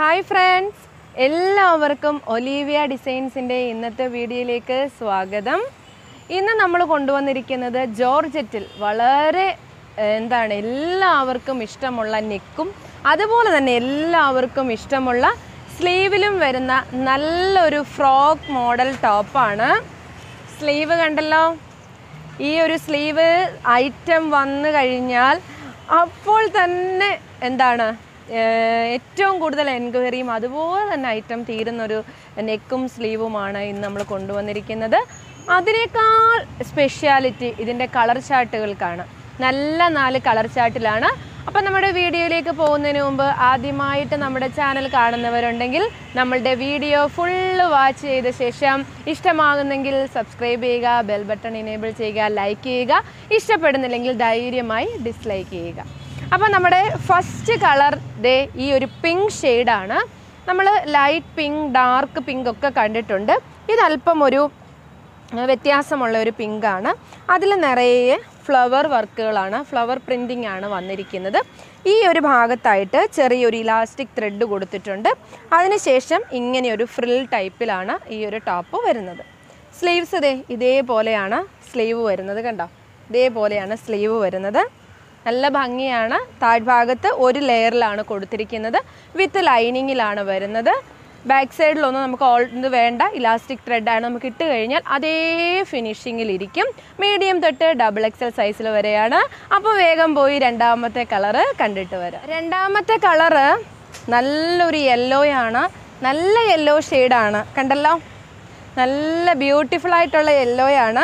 hi friends എല്ലാവർക്കും Olivia ഡിസൈൻസിൻ്റെ ഇന്നത്തെ വീഡിയോയിലേക്ക് സ്വാഗതം ഇന്ന് നമ്മൾ കൊണ്ടുവന്നിരിക്കുന്നത് ജോർജറ്റിൽ വളരെ ഏഹ്, എന്താണ് എല്ലാവർക്കും ഇഷ്ടമുള്ള നെക്കും അതുപോലെ തന്നെ എല്ലാവർക്കും ഇഷ്ടമുള്ള സ്ലീവിലും വരുന്ന നല്ലൊരു ഫ്രോക്ക് മോഡൽ ടോപ്പാണ് സ്ലീവ് കണ്ടല്ലോ ഈ ഒരു സ്ലീവ് ഐറ്റം വന്നു കഴിഞ്ഞാൽ അപ്പോൾ തന്നെ എന്താണ് ഏർ ഏറ്റവും കൂടുതൽ എൻക്വയറിയും അതുപോലെ തന്നെ ഐറ്റം തീരുന്നൊരു നെക്കും സ്ലീവുമാണ് ഇന്ന് നമ്മൾ കൊണ്ടുവന്നിരിക്കുന്നത് അതിനേക്കാൾ സ്പെഷ്യാലിറ്റി ഇതിൻ്റെ കളർ ചാർട്ടുകൾക്കാണ് നല്ല നാല് കളർ ചാർട്ടിലാണ് അപ്പം നമ്മുടെ വീഡിയോയിലേക്ക് പോകുന്നതിന് മുമ്പ് ആദ്യമായിട്ട് നമ്മുടെ ചാനൽ കാണുന്നവരുണ്ടെങ്കിൽ നമ്മളുടെ വീഡിയോ ഫുള്ള് വാച്ച് ചെയ്ത ശേഷം ഇഷ്ടമാകുന്നെങ്കിൽ സബ്സ്ക്രൈബ് ചെയ്യുക ബെൽ ബട്ടൺ ഇനേബിൾ ചെയ്യുക ലൈക്ക് ചെയ്യുക ഇഷ്ടപ്പെടുന്നില്ലെങ്കിൽ ധൈര്യമായി ഡിസ്ലൈക്ക് ചെയ്യുക അപ്പോൾ നമ്മുടെ ഫസ്റ്റ് കളർ ദേ ഈ ഒരു പിങ്ക് ഷെയ്ഡാണ് നമ്മൾ ലൈറ്റ് പിങ്ക് ഡാർക്ക് പിങ്ക് ഒക്കെ കണ്ടിട്ടുണ്ട് ഇത് അല്പം ഒരു വ്യത്യാസമുള്ള ഒരു പിങ്കാണ് അതിൽ നിറയെ ഫ്ലവർ വർക്കുകളാണ് ഫ്ലവർ പ്രിൻറ്റിംഗ് ആണ് വന്നിരിക്കുന്നത് ഈ ഒരു ഭാഗത്തായിട്ട് ചെറിയൊരു ഇലാസ്റ്റിക് ത്രെഡ് കൊടുത്തിട്ടുണ്ട് അതിനുശേഷം ഇങ്ങനെ ഒരു ഫ്രിൽ ടൈപ്പിലാണ് ഈ ഒരു ടോപ്പ് വരുന്നത് സ്ലീവ്സ് ഇതേ ഇതേപോലെയാണ് സ്ലീവ് വരുന്നത് കണ്ടോ ഇതേപോലെയാണ് സ്ലീവ് വരുന്നത് നല്ല ഭംഗിയാണ് താഴ്ഭാഗത്ത് ഒരു ലെയറിലാണ് കൊടുത്തിരിക്കുന്നത് വിത്ത് ലൈനിങ്ങിലാണ് വരുന്നത് ബാക്ക് സൈഡിലൊന്നും നമുക്ക് ഓൾ ഇത് വേണ്ട ഇലാസ്റ്റിക് ത്രെഡാണ് നമുക്ക് ഇട്ട് കഴിഞ്ഞാൽ അതേ ഫിനിഷിങ്ങിൽ ഇരിക്കും മീഡിയം തൊട്ട് ഡബിൾ എക്സൽ സൈസിൽ വരെയാണ് അപ്പോൾ വേഗം പോയി രണ്ടാമത്തെ കളറ് കണ്ടിട്ട് വരാം രണ്ടാമത്തെ കളറ് നല്ലൊരു യെല്ലോയാണ് നല്ല യെല്ലോ ഷെയ്ഡാണ് കണ്ടല്ലോ നല്ല ബ്യൂട്ടിഫുൾ ആയിട്ടുള്ള യെല്ലോയാണ്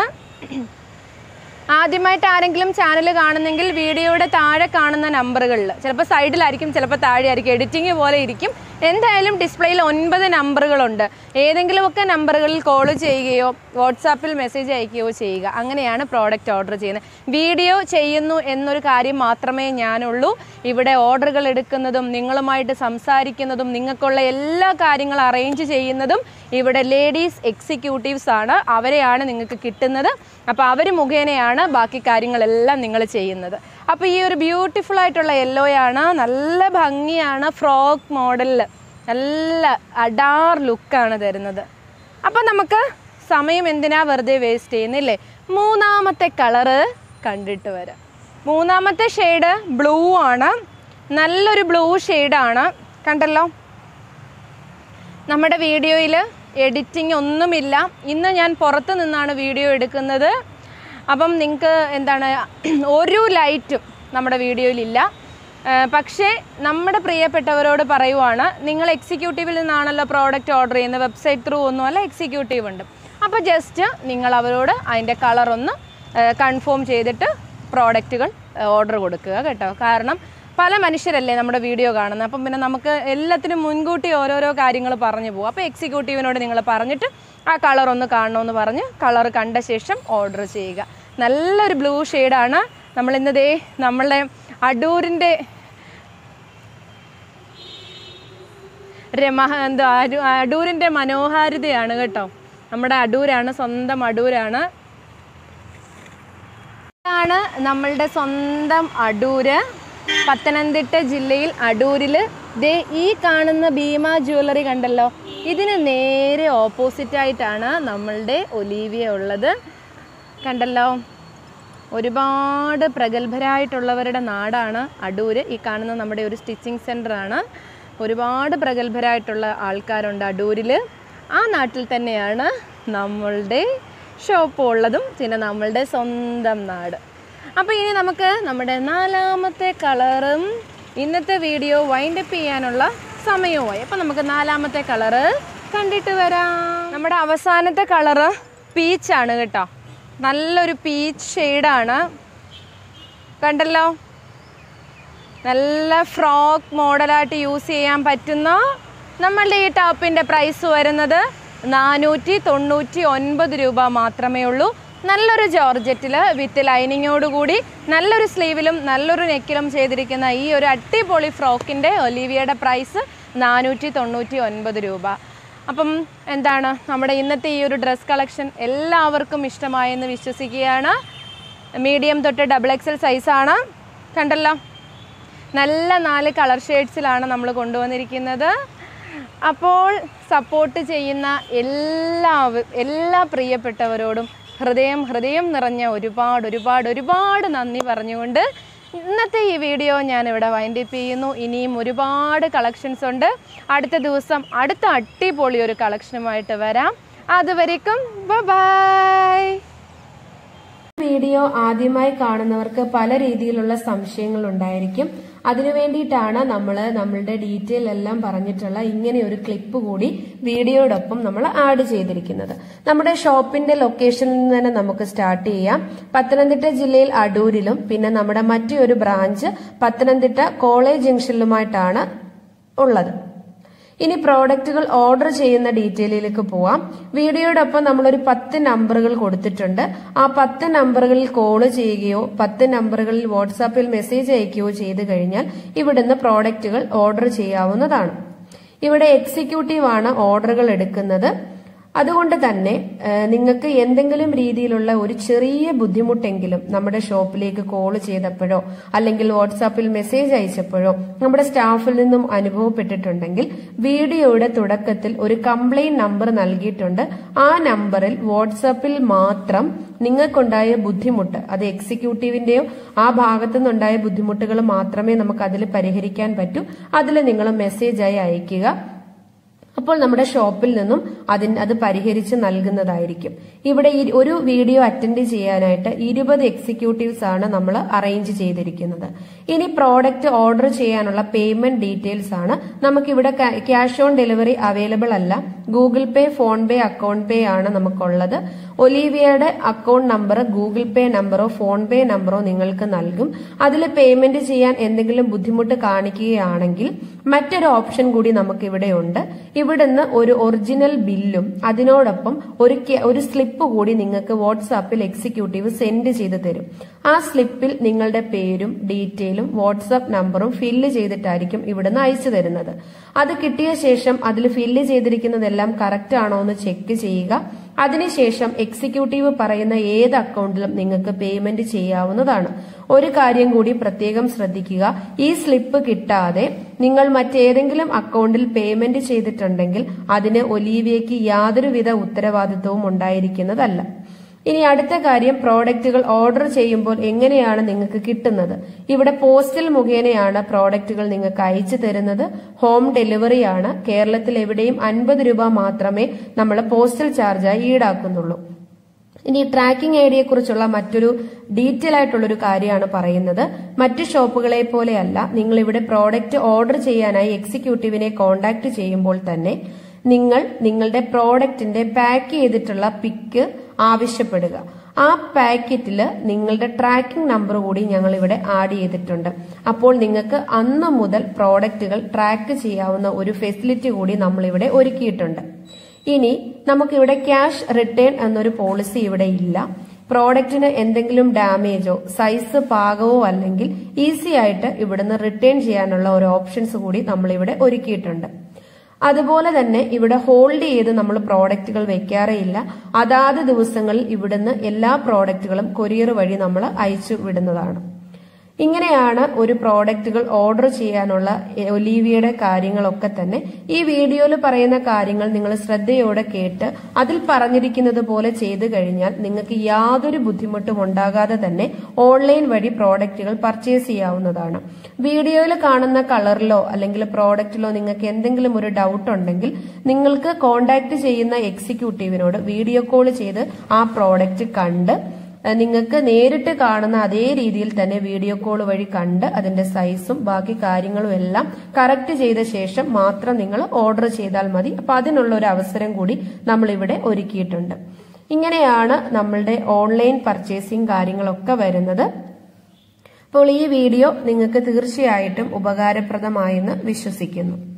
ആദ്യമായിട്ട് ആരെങ്കിലും ചാനൽ കാണുന്നെങ്കിൽ വീഡിയോയുടെ താഴെ കാണുന്ന നമ്പറുകളിൽ ചിലപ്പോൾ സൈഡിലായിരിക്കും ചിലപ്പോൾ താഴെ ആയിരിക്കും എഡിറ്റിംഗ് പോലെ ഇരിക്കും എന്തായാലും ഡിസ്പ്ലേയിൽ ഒൻപത് നമ്പറുകളുണ്ട് ഏതെങ്കിലുമൊക്കെ നമ്പറുകളിൽ കോൾ ചെയ്യുകയോ വാട്സാപ്പിൽ മെസ്സേജ് അയക്കുകയോ ചെയ്യുക അങ്ങനെയാണ് പ്രോഡക്റ്റ് ഓർഡർ ചെയ്യുന്നത് വീഡിയോ ചെയ്യുന്നു എന്നൊരു കാര്യം മാത്രമേ ഞാനുള്ളൂ ഇവിടെ ഓർഡറുകൾ എടുക്കുന്നതും നിങ്ങളുമായിട്ട് സംസാരിക്കുന്നതും നിങ്ങൾക്കുള്ള എല്ലാ കാര്യങ്ങളും അറേഞ്ച് ചെയ്യുന്നതും ഇവിടെ ലേഡീസ് എക്സിക്യൂട്ടീവ്സ് ആണ് അവരെയാണ് നിങ്ങൾക്ക് കിട്ടുന്നത് അപ്പോൾ അവർ മുഖേനയാണ് ബാക്കി കാര്യങ്ങളെല്ലാം നിങ്ങൾ ചെയ്യുന്നത് അപ്പോൾ ഈ ഒരു ബ്യൂട്ടിഫുൾ ആയിട്ടുള്ള യെല്ലോയാണ് നല്ല ഭംഗിയാണ് ഫ്രോക്ക് മോഡലിൽ നല്ല അഡാർ ലുക്കാണ് തരുന്നത് അപ്പോൾ നമുക്ക് സമയം എന്തിനാ വെറുതെ വേസ്റ്റ് ചെയ്യുന്നില്ലേ മൂന്നാമത്തെ കളറ് കണ്ടിട്ട് വരാം മൂന്നാമത്തെ ഷെയ്ഡ് ബ്ലൂ ആണ് നല്ലൊരു ബ്ലൂ ഷെയ്ഡാണ് കണ്ടല്ലോ നമ്മുടെ വീഡിയോയിൽ എഡിറ്റിംഗ് ഒന്നുമില്ല ഇന്ന് ഞാൻ പുറത്ത് നിന്നാണ് വീഡിയോ എടുക്കുന്നത് അപ്പം നിങ്ങൾക്ക് എന്താണ് ഒരു ലൈറ്റും നമ്മുടെ വീഡിയോയിലില്ല ആ, പക്ഷേ നമ്മുടെ പ്രിയപ്പെട്ടവരോട് പറയുവാണ് നിങ്ങൾ എക്സിക്യൂട്ടീവിൽ നിന്നാണല്ലോ പ്രോഡക്റ്റ് ഓർഡർ ചെയ്യുന്നത് വെബ്സൈറ്റ് ത്രൂ ഒന്നുമല്ല എക്സിക്യൂട്ടീവ് ഉണ്ട് അപ്പോൾ ജസ്റ്റ് നിങ്ങൾ അവരോട് അതിൻ്റെ കളറൊന്ന് കൺഫേം ചെയ്തിട്ട് പ്രോഡക്റ്റുകൾ ഓർഡർ കൊടുക്കുക കേട്ടോ കാരണം പല മനുഷ്യരല്ലേ നമ്മുടെ വീഡിയോ കാണുന്നത് അപ്പം പിന്നെ നമുക്ക് എല്ലാത്തിനും മുൻകൂട്ടി ഓരോരോ കാര്യങ്ങൾ പറഞ്ഞു പോകും അപ്പോൾ എക്സിക്യൂട്ടീവിനോട് നിങ്ങൾ പറഞ്ഞിട്ട് ആ കളർ ഒന്ന് കാണണമെന്ന് പറഞ്ഞ് കളർ കണ്ട ശേഷം ഓർഡർ ചെയ്യുക നല്ലൊരു ബ്ലൂ ഷെയ്ഡാണ് നമ്മളിന്ന് ദേ നമ്മളുടെ അടൂരിൻ്റെ രമ എന്താ അരു അടൂരിൻ്റെ മനോഹാരിതയാണ് കേട്ടോ നമ്മുടെ അടൂരാണ് സ്വന്തം അടൂരാണ് ഇതാണ് നമ്മളുടെ സ്വന്തം അടൂര് പത്തനംതിട്ട ജില്ലയിൽ അടൂരിൽ ദേ ഈ കാണുന്ന ഭീമ ജ്വല്ലറി കണ്ടല്ലോ ഇതിന് നേരെ ഓപ്പോസിറ്റ് ആയിട്ടാണ് നമ്മളുടെ ഒലീവിയ ഉള്ളത് കണ്ടല്ലോ ഒരുപാട് പ്രഗത്ഭരായിട്ടുള്ളവരുടെ നാടാണ് അടൂര് ഈ കാണുന്ന നമ്മുടെ ഒരു സ്റ്റിച്ചിങ് സെൻ്ററാണ് ഒരുപാട് പ്രഗത്ഭരായിട്ടുള്ള ആൾക്കാരുണ്ട് അടൂരിൽ ആ നാട്ടിൽ തന്നെയാണ് നമ്മളുടെ ഷോപ്പ് ഉള്ളതും പിന്നെ നമ്മളുടെ സ്വന്തം നാട് അപ്പോൾ ഇനി നമുക്ക് നമ്മുടെ നാലാമത്തെ കളറും ഇന്നത്തെ വീഡിയോ വൈൻഡപ്പ് ചെയ്യാനുള്ള സമയവുമായി അപ്പോൾ നമുക്ക് നാലാമത്തെ കളറ് കണ്ടിട്ട് വരാം നമ്മുടെ അവസാനത്തെ കളറ് പീച്ചാണ് കേട്ടോ നല്ലൊരു പീച്ച് ഷെയ്ഡാണ് കണ്ടല്ലോ നല്ല ഫ്രോക്ക് മോഡലായിട്ട് യൂസ് ചെയ്യാൻ പറ്റുന്ന നമ്മളുടെ ഈ ടോപ്പിൻ്റെ പ്രൈസ് വരുന്നത് നാനൂറ്റി തൊണ്ണൂറ്റി ഒൻപത് രൂപ മാത്രമേ ഉള്ളൂ നല്ലൊരു ജോർജറ്റിൽ വിത്ത് ലൈനിങ്ങോട് കൂടി നല്ലൊരു സ്ലീവിലും നല്ലൊരു നെക്കിലും ചെയ്തിരിക്കുന്ന ഈ ഒരു അടിപൊളി ഫ്രോക്കിൻ്റെ ഒലീവിയയുടെ പ്രൈസ് നാനൂറ്റി തൊണ്ണൂറ്റി ഒൻപത് രൂപ അപ്പം എന്താണ് നമ്മുടെ ഇന്നത്തെ ഈ ഒരു ഡ്രസ് കളക്ഷൻ എല്ലാവർക്കും ഇഷ്ടമായെന്ന് വിശ്വസിക്കുകയാണ് മീഡിയം തൊട്ട് ഡബിൾ എക്സൽ സൈസാണ് കണ്ടല്ലോ നല്ല നാല് കളർ ഷെയ്ഡ്സിലാണ് നമ്മൾ കൊണ്ടുവന്നിരിക്കുന്നത് അപ്പോൾ സപ്പോർട്ട് ചെയ്യുന്ന എല്ലാ എല്ലാ പ്രിയപ്പെട്ടവരോടും ഹൃദയം ഹൃദയം നിറഞ്ഞ ഒരുപാട് ഒരുപാട് ഒരുപാട് നന്ദി പറഞ്ഞുകൊണ്ട് ഇന്നത്തെ ഈ വീഡിയോ ഞാൻ ഇവിടെ വൈൻഡപ്പ് ചെയ്യുന്നു ഇനിയും ഒരുപാട് കളക്ഷൻസ് ഉണ്ട് അടുത്ത ദിവസം അടുത്ത അടിപൊളി ഒരു കളക്ഷനുമായിട്ട് വരാം അതുവരേക്കും ബൈ വീഡിയോ ആദ്യമായി കാണുന്നവർക്ക് പല രീതിയിലുള്ള സംശയങ്ങൾ ഉണ്ടായിരിക്കും അതിനു വേണ്ടിയിട്ടാണ് നമ്മൾ നമ്മളുടെ ഡീറ്റെയിൽ എല്ലാം പറഞ്ഞിട്ടുള്ള ഇങ്ങനെ ഒരു ക്ലിപ്പ് കൂടി വീഡിയോടൊപ്പം നമ്മൾ ആഡ് ചെയ്തിരിക്കുന്നത് നമ്മുടെ ഷോപ്പിന്റെ ലൊക്കേഷനിൽ നിന്ന് തന്നെ നമുക്ക് സ്റ്റാർട്ട് ചെയ്യാം പത്തനംതിട്ട ജില്ലയിൽ അടൂരിലും പിന്നെ നമ്മുടെ മറ്റൊരു ബ്രാഞ്ച് പത്തനംതിട്ട കോളേജ് ജംഗ്ഷനിലുമായിട്ടാണ് ഉള്ളത് ഇനി പ്രോഡക്റ്റുകൾ ഓർഡർ ചെയ്യുന്ന ഡീറ്റെയിലേക്ക് പോവാം വീഡിയോടൊപ്പം നമ്മളൊരു പത്ത് നമ്പറുകൾ കൊടുത്തിട്ടുണ്ട് ആ പത്ത് നമ്പറുകളിൽ കോൾ ചെയ്യുകയോ പത്ത് നമ്പറുകളിൽ വാട്സാപ്പിൽ മെസ്സേജ് അയക്കുകയോ ചെയ്തു കഴിഞ്ഞാൽ ഇവിടുന്ന് പ്രോഡക്റ്റുകൾ ഓർഡർ ചെയ്യാവുന്നതാണ് ഇവിടെ എക്സിക്യൂട്ടീവ് ആണ് ഓർഡറുകൾ എടുക്കുന്നത് അതുകൊണ്ട് തന്നെ ഏഹ്, നിങ്ങൾക്ക് എന്തെങ്കിലും രീതിയിലുള്ള ഒരു ചെറിയ ബുദ്ധിമുട്ടെങ്കിലും നമ്മുടെ ഷോപ്പിലേക്ക് കോൾ ചെയ്തപ്പോഴോ അല്ലെങ്കിൽ വാട്സാപ്പിൽ മെസ്സേജ് അയച്ചപ്പോഴോ നമ്മുടെ സ്റ്റാഫിൽ നിന്നും അനുഭവപ്പെട്ടിട്ടുണ്ടെങ്കിൽ വീഡിയോയുടെ തുടക്കത്തിൽ ഒരു കംപ്ലൈന്റ് നമ്പർ നൽകിയിട്ടുണ്ട് ആ നമ്പറിൽ വാട്സാപ്പിൽ മാത്രം നിങ്ങൾക്കുണ്ടായ ബുദ്ധിമുട്ട് അത് എക്സിക്യൂട്ടീവിന്റെയോ ആ ഭാഗത്തു നിന്നുണ്ടായ ബുദ്ധിമുട്ടുകൾ മാത്രമേ നമുക്ക് അതിൽ പരിഹരിക്കാൻ പറ്റൂ അതിൽ നിങ്ങൾ മെസ്സേജായി അയക്കുക അപ്പോൾ നമ്മുടെ ഷോപ്പിൽ നിന്നും അതിന് അത് പരിഹരിച്ച് നൽകുന്നതായിരിക്കും ഇവിടെ ഈ ഒരു വീഡിയോ അറ്റൻഡ് ചെയ്യാനായിട്ട് ഇരുപത് എക്സിക്യൂട്ടീവ്സ് ആണ് നമ്മൾ അറേഞ്ച് ചെയ്തിരിക്കുന്നത് ഇനി പ്രോഡക്റ്റ് ഓർഡർ ചെയ്യാനുള്ള പേയ്മെന്റ് ഡീറ്റെയിൽസ് ആണ് നമുക്കിവിടെ ക്യാഷ് ഓൺ ഡെലിവറി അവൈലബിൾ അല്ല Google Pay PhonePe account pay ആണ് നമുക്കുള്ളത് ഒലീവിയയുടെ അക്കൗണ്ട് നമ്പർ ഗൂഗിൾ പേ നമ്പറോ ഫോൺ പേ നമ്പറോ നിങ്ങൾക്ക് നൽകും അതിൽ പേയ്മെന്റ് ചെയ്യാൻ എന്തെങ്കിലും ബുദ്ധിമുട്ട് കാണിക്കുകയാണെങ്കിൽ മറ്റൊരു ഓപ്ഷൻ കൂടി നമുക്ക് ഇവിടെ ഉണ്ട് ഇവിടുന്ന് ഒരു ഒറിജിനൽ ബില്ലും അതിനോടൊപ്പം ഒരു കെ- ഒരു സ്ലിപ്പ് കൂടി നിങ്ങൾക്ക് വാട്സാപ്പിൽ എക്സിക്യൂട്ടീവ് സെൻഡ് ചെയ്ത് തരും ആ സ്ലിപ്പിൽ നിങ്ങളുടെ പേരും ഡീറ്റെയിലും വാട്സാപ്പ് നമ്പറും ഫില്ല് ചെയ്തിട്ടായിരിക്കും ഇവിടുന്ന് അയച്ചു തരുന്നത് അത് കിട്ടിയ ശേഷം അതിൽ ഫില്ല് ചെയ്തിരിക്കുന്നതെല്ലാം കറക്റ്റ് ആണോ എന്ന് ചെക്ക് ചെയ്യുക അതിനുശേഷം എക്സിക്യൂട്ടീവ് പറയുന്ന ഏത് അക്കൗണ്ടിലും നിങ്ങൾക്ക് പേയ്മെന്റ് ചെയ്യാവുന്നതാണ് ഒരു കാര്യം കൂടി പ്രത്യേകം ശ്രദ്ധിക്കുക ഈ സ്ലിപ്പ് കിട്ടാതെ നിങ്ങൾ മറ്റേതെങ്കിലും അക്കൗണ്ടിൽ പേയ്മെന്റ് ചെയ്തിട്ടുണ്ടെങ്കിൽ അതിന് ഒലീവിയയ്ക്ക് യാതൊരുവിധ ഉത്തരവാദിത്വവും ഉണ്ടായിരിക്കുന്നതല്ല ഇനി അടുത്ത കാര്യം പ്രോഡക്റ്റുകൾ ഓർഡർ ചെയ്യുമ്പോൾ എങ്ങനെയാണ് നിങ്ങൾക്ക് കിട്ടുന്നത് ഇവിടെ പോസ്റ്റൽ മുഖേനയാണ് പ്രോഡക്റ്റുകൾ നിങ്ങൾക്ക് അയച്ചു തരുന്നത് ഹോം ഡെലിവറിയാണ് കേരളത്തിൽ എവിടെയും അൻപത് രൂപ മാത്രമേ നമ്മൾ പോസ്റ്റൽ ചാർജായി ഈടാക്കുന്നുള്ളൂ ഇനി ട്രാക്കിംഗ് ഐഡിയെ കുറിച്ചുള്ള മറ്റൊരു ഡീറ്റെയിൽ ആയിട്ടുള്ള ഒരു കാര്യമാണ് പറയുന്നത് മറ്റു ഷോപ്പുകളെ പോലെയല്ല നിങ്ങൾ ഇവിടെ പ്രോഡക്റ്റ് ഓർഡർ ചെയ്യാനായി എക്സിക്യൂട്ടീവിനെ കോൺടാക്ട് ചെയ്യുമ്പോൾ തന്നെ നിങ്ങൾ നിങ്ങളുടെ പ്രോഡക്റ്റിന്റെ പാക്ക് ചെയ്തിട്ടുള്ള പിക്ക് ആവശ്യപ്പെടുക ആ പാക്കറ്റിൽ നിങ്ങളുടെ ട്രാക്കിംഗ് നമ്പർ കൂടി ഞങ്ങൾ ഇവിടെ ആഡ് ചെയ്തിട്ടുണ്ട് അപ്പോൾ നിങ്ങൾക്ക് അന്ന് മുതൽ പ്രോഡക്റ്റുകൾ ട്രാക്ക് ചെയ്യാവുന്ന ഒരു ഫെസിലിറ്റി കൂടി നമ്മൾ ഇവിടെ ഒരുക്കിയിട്ടുണ്ട് ഇനി നമുക്കിവിടെ ക്യാഷ് റിട്ടേൺ എന്നൊരു പോളിസി ഇവിടെ ഇല്ല പ്രോഡക്റ്റിന് എന്തെങ്കിലും ഡാമേജോ സൈസ് പാകവോ അല്ലെങ്കിൽ ഈസി ആയിട്ട് ഇവിടുന്ന് റിട്ടേൺ ചെയ്യാനുള്ള ഒരു ഓപ്ഷൻസ് കൂടി നമ്മൾ ഇവിടെ ഒരുക്കിയിട്ടുണ്ട് അതുപോലെ തന്നെ ഇവിടെ ഹോൾഡ് ചെയ്ത് നമ്മൾ പ്രോഡക്റ്റുകൾ വെക്കാറേയില്ല അതാത് ദിവസങ്ങളിൽ ഇവിടുന്ന് എല്ലാ പ്രോഡക്റ്റുകളും കൊറിയർ വഴി നമ്മൾ അയച്ചു വിടുന്നതാണ് ഇങ്ങനെയാണ് ഒരു പ്രോഡക്റ്റുകൾ ഓർഡർ ചെയ്യാനുള്ള എ, ഒലീവിയയുടെ കാര്യങ്ങളൊക്കെ തന്നെ ഈ വീഡിയോയിൽ പറയുന്ന കാര്യങ്ങൾ നിങ്ങൾ ശ്രദ്ധയോടെ കേട്ട് അതിൽ പറഞ്ഞിരിക്കുന്നത് പോലെ ചെയ്തു കഴിഞ്ഞാൽ നിങ്ങൾക്ക് യാതൊരു ബുദ്ധിമുട്ടും ഉണ്ടാകാതെ തന്നെ ഓൺലൈൻ വഴി പ്രോഡക്റ്റുകൾ പർച്ചേസ് ചെയ്യാവുന്നതാണ് വീഡിയോയിൽ കാണുന്ന കളറിലോ അല്ലെങ്കിൽ പ്രോഡക്റ്റിലോ നിങ്ങൾക്ക് എന്തെങ്കിലും ഒരു ഡൗട്ട് ഉണ്ടെങ്കിൽ നിങ്ങൾക്ക് കോൺടാക്ട് ചെയ്യുന്ന എക്സിക്യൂട്ടീവിനോട് വീഡിയോ കോൾ ചെയ്ത് ആ പ്രോഡക്റ്റ് കണ്ട് ഏഹ് നിങ്ങൾക്ക് നേരിട്ട് കാണുന്ന അതേ രീതിയിൽ തന്നെ വീഡിയോ കോൾ വഴി കണ്ട് അതിന്റെ സൈസും ബാക്കി കാര്യങ്ങളും എല്ലാം കറക്റ്റ് ചെയ്ത ശേഷം മാത്രം നിങ്ങൾ ഓർഡർ ചെയ്താൽ മതി അപ്പൊ അതിനുള്ള ഒരു അവസരം കൂടി നമ്മൾ ഇവിടെ ഒരുക്കിയിട്ടുണ്ട് ഇങ്ങനെയാണ് നമ്മളുടെ ഓൺലൈൻ പർച്ചേസിംഗ് കാര്യങ്ങളൊക്കെ വരുന്നത് അപ്പോൾ ഈ വീഡിയോ നിങ്ങൾക്ക് തീർച്ചയായിട്ടും ഉപകാരപ്രദമായെന്ന് വിശ്വസിക്കുന്നു